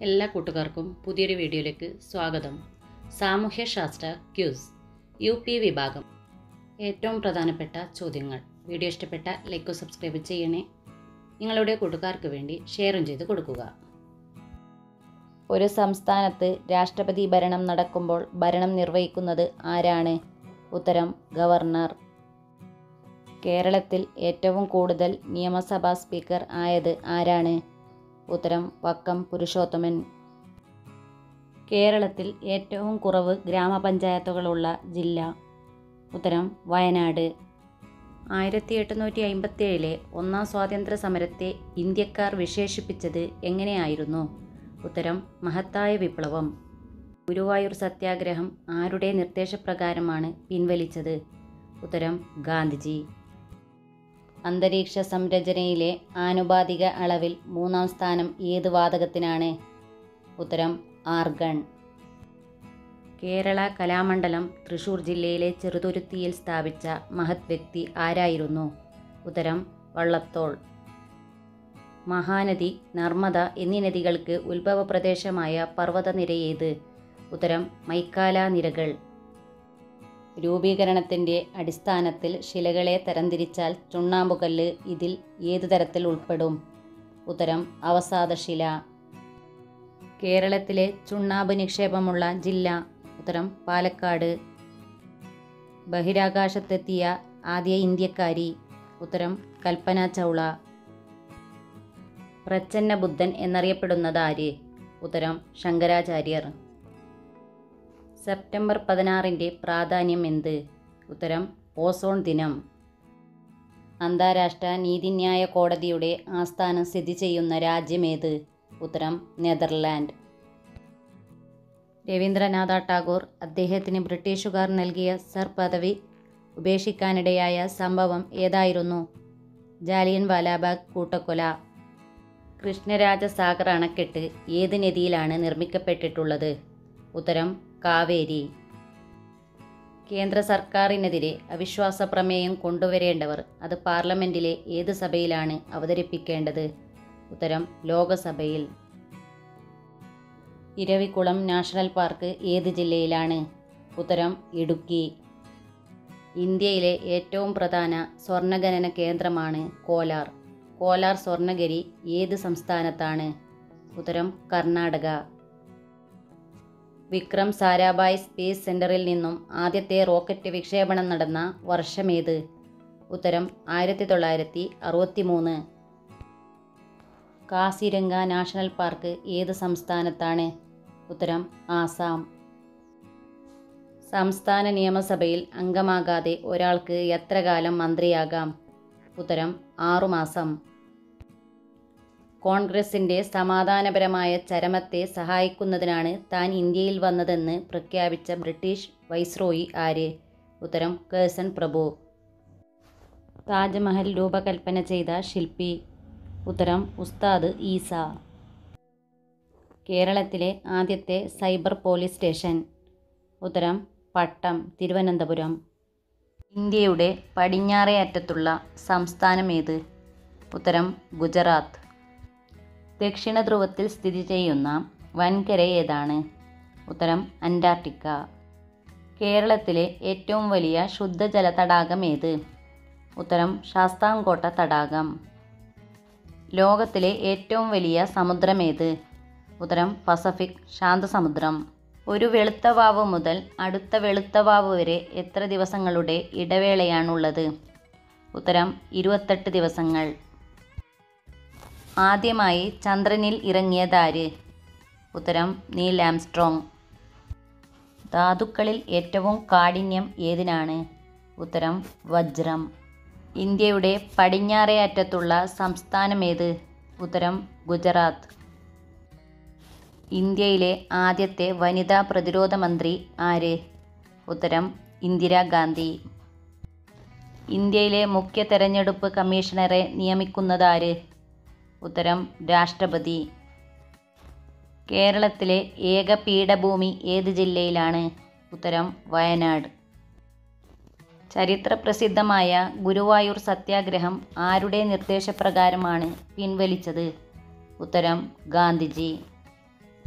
എല്ലാ കൂട്ടുകാർക്കും പുതിയൊരു വീഡിയോയിലേക്ക് സ്വാഗതം സാമൂഹ്യശാസ്ത്ര ക്യൂസ് യു പി വിഭാഗം ഏറ്റവും പ്രധാനപ്പെട്ട ചോദ്യങ്ങൾ വീഡിയോ ഇഷ്ടപ്പെട്ട ലൈക്കോ സബ്സ്ക്രൈബ് ചെയ്യണേ നിങ്ങളുടെ കൂട്ടുകാർക്ക് വേണ്ടി ഷെയറും ചെയ്ത് കൊടുക്കുക ഒരു സംസ്ഥാനത്ത് രാഷ്ട്രപതി ഭരണം നടക്കുമ്പോൾ ഭരണം നിർവഹിക്കുന്നത് ആരാണ് ഉത്തരം ഗവർണർ കേരളത്തിൽ ഏറ്റവും കൂടുതൽ നിയമസഭാ സ്പീക്കർ ആയത് ആരാണ് ഉത്തരം വക്കം പുരുഷോത്തമൻ കേരളത്തിൽ ഏറ്റവും കുറവ് ഗ്രാമപഞ്ചായത്തുകളുള്ള ജില്ല ഉത്തരം വയനാട് ആയിരത്തി എട്ടുനൂറ്റി അമ്പത്തിയേഴിലെ ഒന്നാം സ്വാതന്ത്ര്യ സമരത്തെ ഇന്ത്യക്കാർ വിശേഷിപ്പിച്ചത് എങ്ങനെയായിരുന്നു ഉത്തരം മഹത്തായ വിപ്ലവം ഗുരുവായൂർ സത്യാഗ്രഹം ആരുടെ നിർദ്ദേശപ്രകാരമാണ് പിൻവലിച്ചത് ഉത്തരം ഗാന്ധിജി അന്തരീക്ഷ സംരചനയിലെ ആനുപാതിക അളവിൽ മൂന്നാം സ്ഥാനം ഏത് വാതകത്തിനാണ് ഉത്തരം ആർഗൺ കേരള കലാമണ്ഡലം തൃശൂർ ജില്ലയിലെ ചെറുതുരുത്തിയിൽ സ്ഥാപിച്ച മഹത് വ്യക്തി ആരായിരുന്നു ഉത്തരം വള്ളത്തോൾ മഹാനദി നർമ്മദ എന്നീ നദികൾക്ക് ഉത്ഭവ പ്രദേശമായ പർവ്വതനിരയേത് ഉത്തരം മൈക്കാല നിരകൾ രൂപീകരണത്തിൻ്റെ അടിസ്ഥാനത്തിൽ ശിലകളെ തരംതിരിച്ചാൽ ചുണ്ണാമ്പുകല്ല് ഇതിൽ ഏതു തരത്തിൽ ഉൾപ്പെടും ഉത്തരം അവസാദശില കേരളത്തിലെ ചുണ്ണാമ്പ് നിക്ഷേപമുള്ള ജില്ല ഉത്തരം പാലക്കാട് ബഹിരാകാശത്തെത്തിയ ആദ്യ ഇന്ത്യക്കാരി ഉത്തരം കൽപ്പന ചൗള പ്രച്ഛന്ന ബുദ്ധൻ എന്നറിയപ്പെടുന്നത് ആര് ഉത്തരം ശങ്കരാചാര്യർ സെപ്റ്റംബർ പതിനാറിൻ്റെ പ്രാധാന്യം എന്ത് ഉത്തരം ഓസോൺ ദിനം അന്താരാഷ്ട്ര നീതിന്യായ കോടതിയുടെ ആസ്ഥാനം സ്ഥിതി ചെയ്യുന്ന രാജ്യമേത് ഉത്തരം നെതർലാൻഡ് രവീന്ദ്രനാഥ ടാഗോർ അദ്ദേഹത്തിന് ബ്രിട്ടീഷുകാർ നൽകിയ സർ പദവി ഉപേക്ഷിക്കാനിടയായ സംഭവം ഏതായിരുന്നു ജാലിയൻ വാലാബാഗ് കൂട്ടക്കൊല കൃഷ്ണരാജസാഗർ അണക്കെട്ട് ഏത് നദിയിലാണ് നിർമ്മിക്കപ്പെട്ടിട്ടുള്ളത് ഉത്തരം കാവേരി കേന്ദ്ര സർക്കാരിനെതിരെ അവിശ്വാസ പ്രമേയം കൊണ്ടുവരേണ്ടവർ അത് പാർലമെന്റിലെ ഏത് സഭയിലാണ് അവതരിപ്പിക്കേണ്ടത് ഉത്തരം ലോകസഭയിൽ ഇരവികുളം നാഷണൽ പാർക്ക് ഏത് ജില്ലയിലാണ് ഉത്തരം ഇടുക്കി ഇന്ത്യയിലെ ഏറ്റവും പ്രധാന സ്വർണ്ണഖനന കേന്ദ്രമാണ് കോലാർ കോലാർ സ്വർണ്ണഗിരി ഏത് സംസ്ഥാനത്താണ് ഉത്തരം കർണാടക വിക്രം സാരാഭായ് സ്പേസ് സെന്ററിൽ നിന്നും ആദ്യത്തെ റോക്കറ്റ് വിക്ഷേപണം നടന്ന വർഷമേത് ഉത്തരം ആയിരത്തി തൊള്ളായിരത്തി അറുപത്തി മൂന്ന് കാസിരംഗ നാഷണൽ പാർക്ക് ഏത് സംസ്ഥാനത്താണ് ഉത്തരം ആസാം സംസ്ഥാന നിയമസഭയിൽ അംഗമാകാതെ ഒരാൾക്ക് എത്ര കാലം മന്ത്രിയാകാം ഉത്തരം ആറുമാസം കോൺഗ്രസിൻ്റെ സമാധാനപരമായ ചരമത്തെ സഹായിക്കുന്നതിനാണ് താൻ ഇന്ത്യയിൽ വന്നതെന്ന് പ്രഖ്യാപിച്ച ബ്രിട്ടീഷ് വൈസ്രോയി ആര് ഉത്തരം കേസൺ പ്രഭു താജ്മഹൽ രൂപകൽപ്പന ചെയ്ത ശില്പി ഉത്തരം ഉസ്താദ് ഈസ കേരളത്തിലെ ആദ്യത്തെ സൈബർ പോലീസ് സ്റ്റേഷൻ ഉത്തരം പട്ടം തിരുവനന്തപുരം ഇന്ത്യയുടെ പടിഞ്ഞാറേ അറ്റത്തുള്ള സംസ്ഥാനം ഏത് ഉത്തരം ഗുജറാത്ത് ദക്ഷിണ ധ്രുവത്തിൽ സ്ഥിതി ചെയ്യുന്ന വൻകര ഏതാണ് ഉത്തരം അന്റാർട്ടിക്ക കേരളത്തിലെ ഏറ്റവും വലിയ ശുദ്ധജല തടാകം ഏത് ഉത്തരം ശാസ്താംകോട്ട തടാകം ലോകത്തിലെ ഏറ്റവും വലിയ സമുദ്രമേത് ഉത്തരം പസഫിക് ശാന്തസമുദ്രം ഒരു വെളുത്ത വാവ് മുതൽ അടുത്ത വെളുത്ത വാവ് വരെ എത്ര ദിവസങ്ങളുടെ ഇടവേളയാണുള്ളത് ഉത്തരം ഇരുപത്തെട്ട് ദിവസങ്ങൾ ആദ്യമായി ചന്ദ്രനിൽ ഇറങ്ങിയതാര് ഉത്തരം നീൽ ആംസ്ട്രോങ് ധാതുക്കളിൽ ഏറ്റവും കാഠിന്യം ഏതിനാണ് ഉത്തരം വജ്രം ഇന്ത്യയുടെ പടിഞ്ഞാറേ അറ്റത്തുള്ള സംസ്ഥാനമേത് ഉത്തരം ഗുജറാത്ത് ഇന്ത്യയിലെ ആദ്യത്തെ വനിതാ പ്രതിരോധ മന്ത്രി ആര് ഉത്തരം ഇന്ദിരാഗാന്ധി ഇന്ത്യയിലെ മുഖ്യ തെരഞ്ഞെടുപ്പ് കമ്മീഷണറെ നിയമിക്കുന്നതാര് ഉത്തരം രാഷ്ട്രപതി കേരളത്തിലെ ഏക പീഠഭൂമി ഏത് ജില്ലയിലാണ് ഉത്തരം വയനാട് ചരിത്രപ്രസിദ്ധമായ ഗുരുവായൂർ സത്യാഗ്രഹം ആരുടെ നിർദ്ദേശപ്രകാരമാണ് പിൻവലിച്ചത് ഉത്തരം ഗാന്ധിജി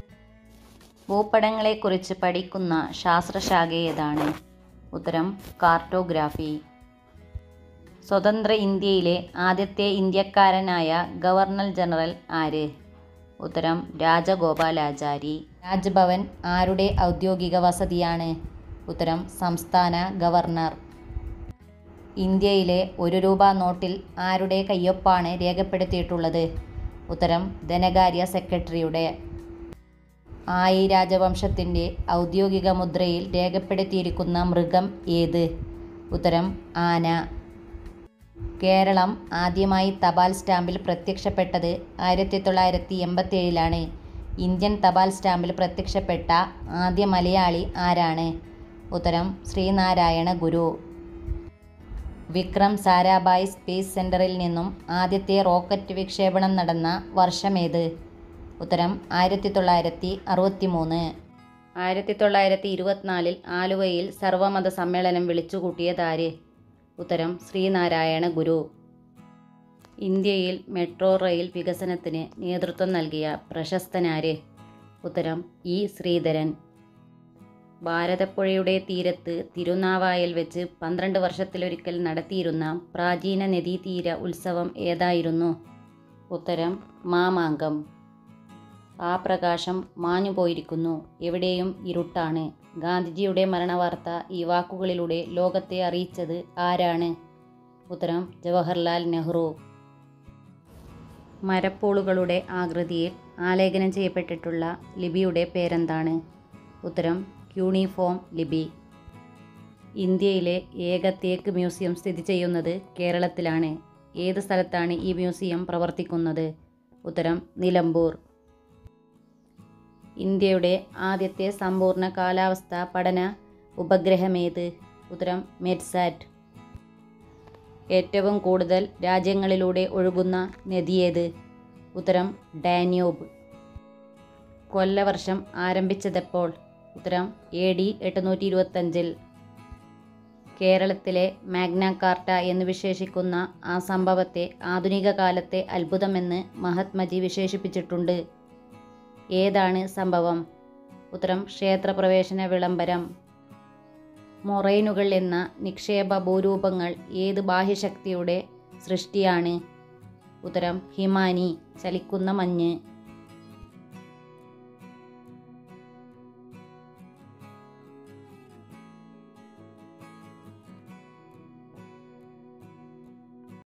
ഭൂപടങ്ങളെക്കുറിച്ച് പഠിക്കുന്ന ശാസ്ത്രശാഖ ഏതാണ് ഉത്തരം കാർട്ടോഗ്രാഫി സ്വതന്ത്ര ഇന്ത്യയിലെ ആദ്യത്തെ ഇന്ത്യക്കാരനായ ഗവർണർ ജനറൽ ആര് ഉത്തരം രാജഗോപാലാചാരി രാജ്ഭവൻ ആരുടെ ഔദ്യോഗിക വസതിയാണ് ഉത്തരം സംസ്ഥാന ഗവർണർ ഇന്ത്യയിലെ ഒരു രൂപ നോട്ടിൽ ആരുടെ കയ്യൊപ്പാണ് രേഖപ്പെടുത്തിയിട്ടുള്ളത് ഉത്തരം ധനകാര്യ സെക്രട്ടറിയുടെ ആയി രാജവംശത്തിൻ്റെ ഔദ്യോഗിക മുദ്രയിൽ രേഖപ്പെടുത്തിയിരിക്കുന്ന മൃഗം ഏത് ഉത്തരം ആന കേരളം ആദ്യമായി തപാൽ സ്റ്റാമ്പിൽ പ്രത്യക്ഷപ്പെട്ടത് ആയിരത്തി തൊള്ളായിരത്തി എൺപത്തേഴിലാണ് ഇന്ത്യൻ തപാൽ സ്റ്റാമ്പിൽ പ്രത്യക്ഷപ്പെട്ട ആദ്യ മലയാളി ആരാണ് ഉത്തരം ശ്രീനാരായണ ഗുരു വിക്രം സാരാഭായ് സ്പേസ് സെൻറ്ററിൽ നിന്നും ആദ്യത്തെ റോക്കറ്റ് വിക്ഷേപണം നടന്ന വർഷമേത് ഉത്തരം ആയിരത്തി തൊള്ളായിരത്തി അറുപത്തി മൂന്ന് ആയിരത്തി തൊള്ളായിരത്തി ഇരുപത്തിനാലിൽ ആലുവയിൽ സർവമത സമ്മേളനം വിളിച്ചുകൂട്ടിയതാര് ഉത്തരം ശ്രീനാരായണ ഗുരു ഇന്ത്യയിൽ മെട്രോ റെയിൽ വികസനത്തിന് നേതൃത്വം നൽകിയ പ്രശസ്തനാര് ഉത്തരം ഇ ശ്രീധരൻ ഭാരതപ്പുഴയുടെ തീരത്ത് തിരുനാവായൽ വെച്ച് പന്ത്രണ്ട് വർഷത്തിലൊരിക്കൽ നടത്തിയിരുന്ന പ്രാചീന നദീതീര ഉത്സവം ഏതായിരുന്നു ഉത്തരം മാമാങ്കം ആ പ്രകാശം മാഞ്ഞുപോയിരിക്കുന്നു എവിടെയും ഇരുട്ടാണ് ഗാന്ധിജിയുടെ മരണവാർത്ത ഈ വാക്കുകളിലൂടെ ലോകത്തെ അറിയിച്ചത് ആരാണ് ഉത്തരം ജവഹർലാൽ നെഹ്റു മരപ്പോളുകളുടെ ആകൃതിയിൽ ആലേഖനം ചെയ്യപ്പെട്ടിട്ടുള്ള ലിപിയുടെ പേരെന്താണ് ഉത്തരം ക്യൂണിഫോം ലിപി ഇന്ത്യയിലെ ഏക തേക്ക് മ്യൂസിയം സ്ഥിതി ചെയ്യുന്നത് കേരളത്തിലാണ് ഏത് സ്ഥലത്താണ് ഈ മ്യൂസിയം പ്രവർത്തിക്കുന്നത് ഉത്തരം നിലമ്പൂർ ഇന്ത്യയുടെ ആദ്യത്തെ സമ്പൂർണ്ണ കാലാവസ്ഥാ പഠന ഉപഗ്രഹമേത് ഉത്തരം മെറ്റ്സാറ്റ് ഏറ്റവും കൂടുതൽ രാജ്യങ്ങളിലൂടെ ഒഴുകുന്ന നദിയേത് ഉത്തരം ഡാന്യൂബ് കൊല്ലവർഷം ആരംഭിച്ചതെപ്പോൾ ഉത്തരം എ ഡി എട്ടുനൂറ്റി ഇരുപത്തഞ്ചിൽ കേരളത്തിലെ മാഗ്ന കാർട്ട എന്ന് വിശേഷിക്കുന്ന ആ സംഭവത്തെ ആധുനിക കാലത്തെ അത്ഭുതമെന്ന് മഹാത്മജി വിശേഷിപ്പിച്ചിട്ടുണ്ട് ഏതാണ് സംഭവം ഉത്തരം ക്ഷേത്രപ്രവേശന വിളംബരം മൊറൈനുകൾ എന്ന നിക്ഷേപ ഭൂരൂപങ്ങൾ ഏത് ബാഹ്യശക്തിയുടെ സൃഷ്ടിയാണ് ഉത്തരം ഹിമാനി ചലിക്കുന്ന മഞ്ഞ്